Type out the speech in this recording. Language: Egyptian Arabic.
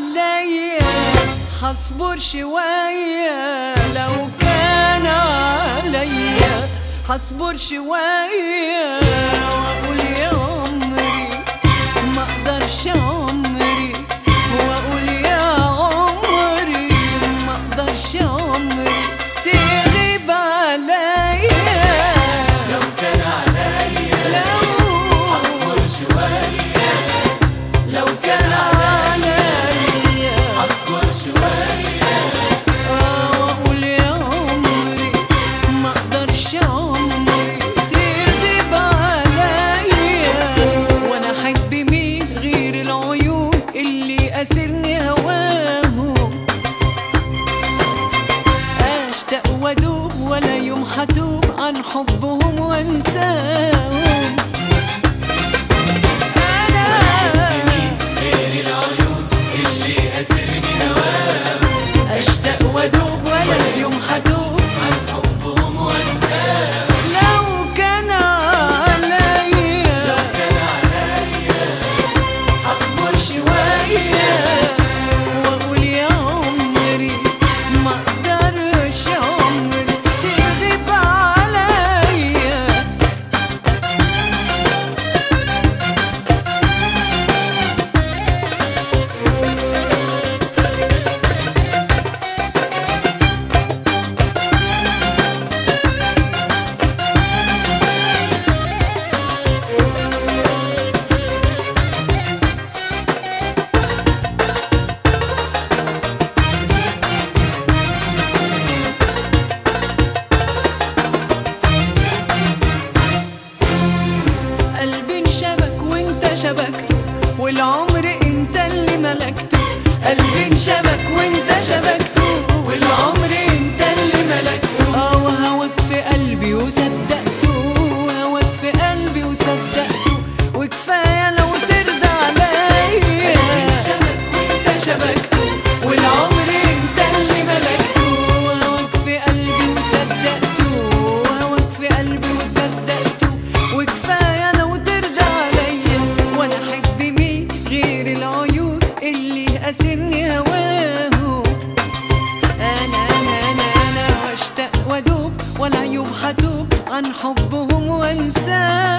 عليا هصبر شوية لو كان عليا هصبر شوية وأقول يا عمري ما أقدرش عمري وأقول يا عمري ما أقدرش عمري تغيب عليا لو كان عليا لو اصبر شوية لو كان عليا اصبر شوية واقول يا عمري ما اقدرش عمري تغيب عليا وانا احب مين غير العيون اللي اسرني هواهم اشتاق وادوب ولا يوم حتوب عن حبهم وانساهم انا غير العيون اللي اسرني هواها اشتاق وادوب ولا يوم حتوب عن حبهم وانساها لو كان عليا لو كان عليا اصبر شوية واقول يا عمري ما اقدرش عمري تغيب عليا قلبي انشبك وانت شبكته والعمر انت اللي ملكته قلبي انشبك وانت شبكته والعمر انت اللي ملكته اه وهواك في قلبي وصدقته هواك في قلبي وصدقته وكفايه لو ترضى عليا وانت شبكته والعمر انت اللي ملكته وهواك في قلبي وصدقته وهواك في قلبي وصدقته وكفايه لو ترضى عليا وانا احب مين غير العيون اللي اسرني هواهم انا انا انا انا واشتاق وادوب ولا يوم حتوب عن حبهم وانساهم